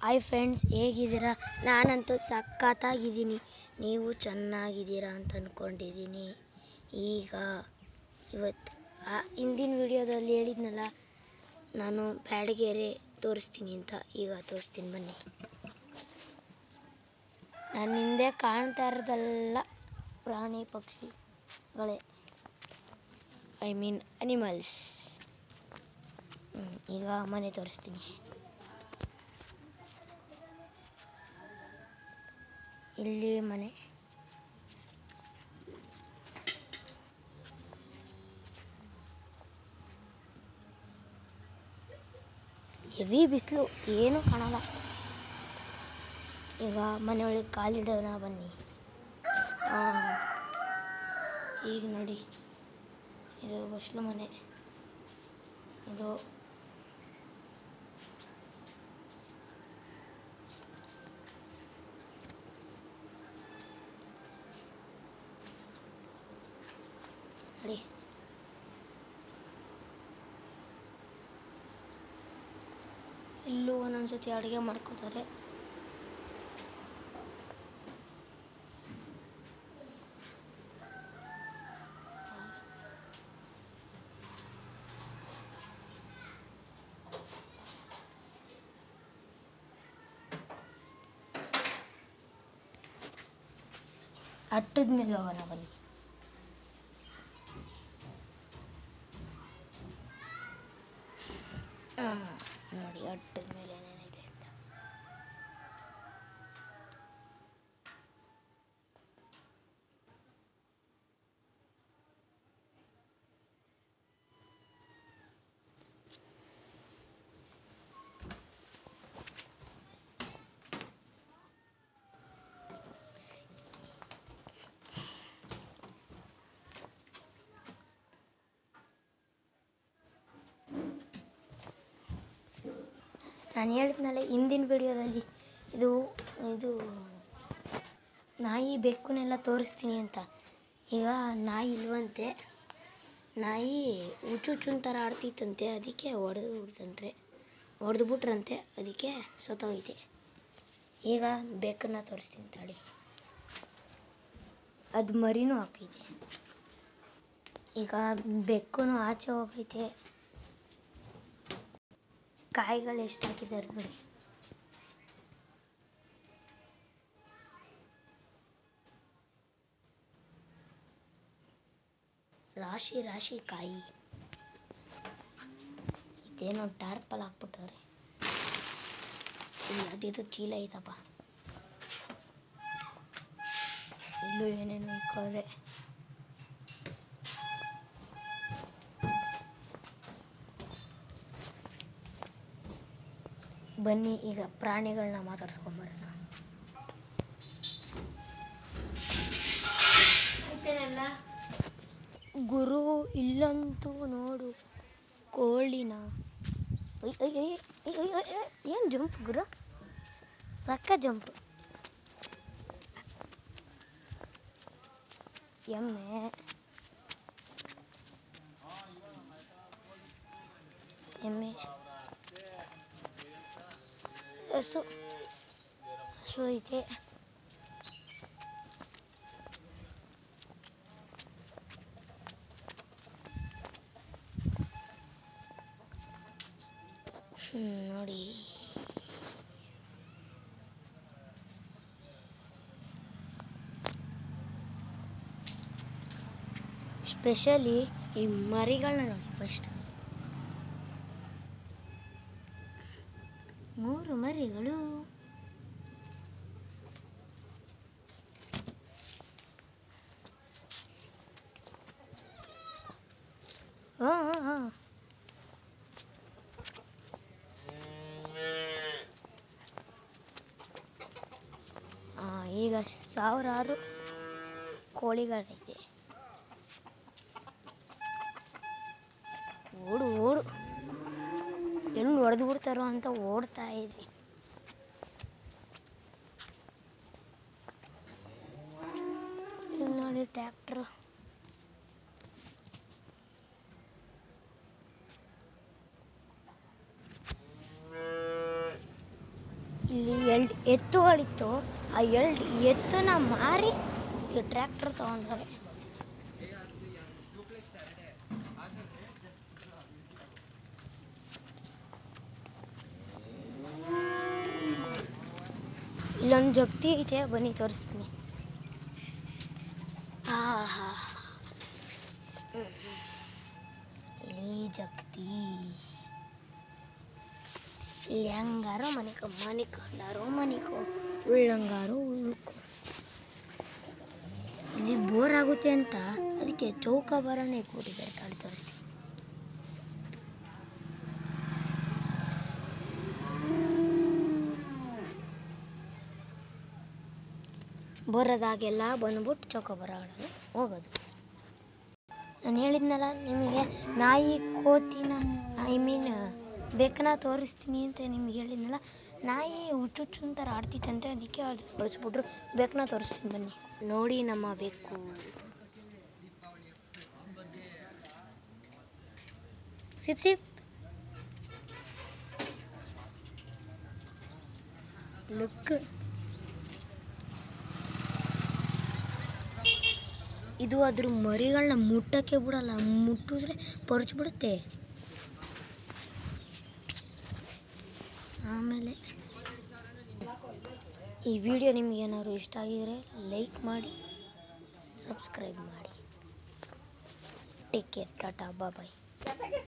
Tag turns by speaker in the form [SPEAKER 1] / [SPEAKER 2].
[SPEAKER 1] hi friends ಹೇಗಿದ್ದೀರಾ ನಾನಂತೂ ಸಖತ್ತಾಗಿದ್ದೀನಿ ನೀವು ಚೆನ್ನಾಗಿದ್ದೀರಾ ಅಂತ ಅಂದ್ಕೊಂಡಿದ್ದೀನಿ ಈಗ ಇವತ್ತು ಆ ಹಿಂದಿನ ವಿಡಿಯೋದಲ್ಲಿ ಹೇಳಿದ್ನಲ್ಲ ನಾನು ಬ್ಯಾಡಗೆರೆ ತೋರಿಸ್ತೀನಿ ಅಂತ ಈಗ ತೋರಿಸ್ತೀನಿ ಬನ್ನಿ ನನ್ನ ಹಿಂದೆ ಕಾಣ್ತಾ ಇರೋದೆಲ್ಲ ಪ್ರಾಣಿ ಪಕ್ಷಿಗಳೇ ಐ ಮೀನ್ ಅನಿಮಲ್ಸ್ ಈಗ ಮನೆ ತೋರಿಸ್ತೀನಿ ಇಲ್ಲಿ ಮನೆ ಹೆವಿ ಬಿಸಿಲು ಏನೂ ಕಾಣಲ್ಲ ಈಗ ಮನೆಯೊಳಗೆ ಕಾಲಿಡೋಣ ಬನ್ನಿ ಹಾಂ ಈಗ ನೋಡಿ ಇದು ಬಸ್ಲು ಮನೆ ಇದು ನೋಡಿ ಇಲ್ಲೂ ಒಂದೊಂದ್ಸತಿ ಅಡುಗೆ ಮಾಡ್ಕೋತಾರೆ ಅಟ್ಟದ ಮೇಲೆ ಹೋಗೋಣ ಬನ್ನಿ ಆ, ನೋಡಿ ಅಟ್ಟದ ಮೇಲೆ ಏನೇನಿದೆ ಅಂತ ನಾನು ಹೇಳಿದ್ನಲ್ಲ ಹಿಂದಿನ ವಿಡಿಯೋದಲ್ಲಿ ಇದು ಇದು ನಾಯಿ ಬೆಕ್ಕನ್ನೆಲ್ಲ ತೋರಿಸ್ತೀನಿ ಅಂತ ಈಗ ನಾಯಿ ಇಲ್ವಂತೆ ನಾಯಿ ಹುಚ್ಚುಚ್ಚುನ್ ಥರ ಆಡ್ತಿತ್ತಂತೆ ಅದಕ್ಕೆ ಹೊಡೆದು ಬಿಡ್ತಂತೆ ಹೊಡೆದು ಬಿಟ್ರಂತೆ ಅದಕ್ಕೆ ಸತ್ತೋಗೈತೆ ಈಗ ಬೆಕ್ಕನ್ನ ತೋರಿಸ್ತೀನಿ ತಡಿ ಅದು ಮರಿನೂ ಹಾಕೈತೆ ಈಗ ಬೆಕ್ಕನು ಆಚೆ ಹೋಗೈತೆ ಕಾಯಿಗಳು ಎಷ್ಟು ಹಾಕಿದ್ದಾರೆ ನೋಡಿ ರಾಶಿ ರಾಶಿ ಕಾಯಿ ಇದೇನೋ ಟಾರ್ಪಲ್ ಹಾಕ್ಬಿಟ್ಟವ್ರೆ ಇಲ್ಲಿ ಅದಿದು ಚೀಲ ಐತಪ್ಪ ಇಲ್ಲೂ ಏನೇನು ಇಕ್ಕವ್ರೆ ಬನ್ನಿ ಈಗ ಪ್ರಾಣಿಗಳನ್ನ ಮಾತಾಡ್ಸ್ಕೊಂಬರೋಣ ಗುರು ಇಲ್ಲಂತೂ ನೋಡು ಕೋಳಿನ ಏನು ಜಂಪ್ ಗುರು ಸಕ್ಕ ಜಂಪ್ ಎಮ್ಮೆ ಎಮ್ಮೆ ಹಸು ಹಸು ಐತೆ ಹ್ಮ್, ನೋಡಿ ಸ್ಪೆಷಲಿ ಈ ಮರಿಗಳನ್ನ ನೋಡಿ ಫಸ್ಟ್ ಮೂರು ಮರಿಗಳು ಹಾಂ ಹಾಂ ಹಾಂ ಈಗ ಸಾವಿರಾರು ಕೋಳಿಗಳೈತೆ ಓಡು ಓಡು ಎಲ್ಲಿ ಹೊಡೆದು ಬಿಡ್ತಾರೋ ಅಂತ ಓಡ್ತಾ ಇದ್ವಿ ಇಲ್ಲಿ ನೋಡಿ ಟ್ಯಾಕ್ಟ್ರು ಇಲ್ಲಿ ಎರಡು ಎತ್ತುಗಳಿತ್ತು ಆ ಎರಡು ಎತ್ತನ್ನ ಮಾರಿ ಈ ಟ್ರ್ಯಾಕ್ಟರ್ ತಗೊಂಡ್ರೆ ಇಲ್ಲೊಂದು ಜಗ್ತಿ ಐತೆ ಬನ್ನಿ ತೋರಿಸ್ತೀನಿ ಆಹಾ ಇಲ್ಲಿ ಜಗ್ತಿ ಇಲ್ಲಿ ಹೆಂಗಾರೋ ಮನಿಕೊ ಮನಿಕೊಂಡಾರೋ ಮನಿಕೊ ಉಳ್ಳಂಗಾರೋ ಉಳ್ಕೊ ಇಲ್ಲಿ ಬೋರ್ ಆಗುತ್ತೆ ಅಂತ ಅದಕ್ಕೆ ಚೌಕ ಬರನೇ ಕೂಡಿದ್ದಾರೆ ತಾಳಿ ತೋರಿಸ್ತೀನಿ ಬರೋದಾಗೆಲ್ಲ ಬಂದ್ಬಿಟ್ಟು ಚೌಕ ಆಡೋದು ಹೋಗೋದು ನಾನು ಹೇಳಿದ್ನಲ್ಲ ನಿಮಗೆ ನಾಯಿ ಕೋತಿನ ಐ ಮೀನ್ ಬೆಕ್ಕನ ತೋರಿಸ್ತೀನಿ ಅಂತ ನಿಮ್ಗೆ ಹೇಳಿದ್ನಲ್ಲ ನಾಯಿ ಹುಚ್ಚುಚ್ಚು ಅಂತಾರೆ ಆಡ್ತಿತ್ತಂತೆ ಅದಕ್ಕೆ ಅದು ತೋರಿಸ್ಬಿಟ್ರು ಬೆಕ್ಕನ ತೋರಿಸ್ತೀನಿ ಬನ್ನಿ ನೋಡಿ ನಮ್ಮ ಬೆಕ್ಕು ಸಿಪ್ ಸಿಪ್ ಲುಕ್ ಇದು ಅದ್ರ ಮರಿಗಳನ್ನ ಮುಟ್ಟಕ್ಕೆ ಬಿಡಲ್ಲ ಮುಟ್ಟಿದ್ರೆ ಪರ್ಚ್ಬಿಡುತ್ತೆ ಆಮೇಲೆ ಈ ವಿಡಿಯೋ ನಿಮ್ಗೆ ಏನಾದ್ರು ಇಷ್ಟ ಆಗಿದರೆ ಲೈಕ್ ಮಾಡಿ ಸಬ್ಸ್ಕ್ರೈಬ್ ಮಾಡಿ ಟೇಕ್ ಕೇರ್ ಟಾಟಾ ಬಾಯ್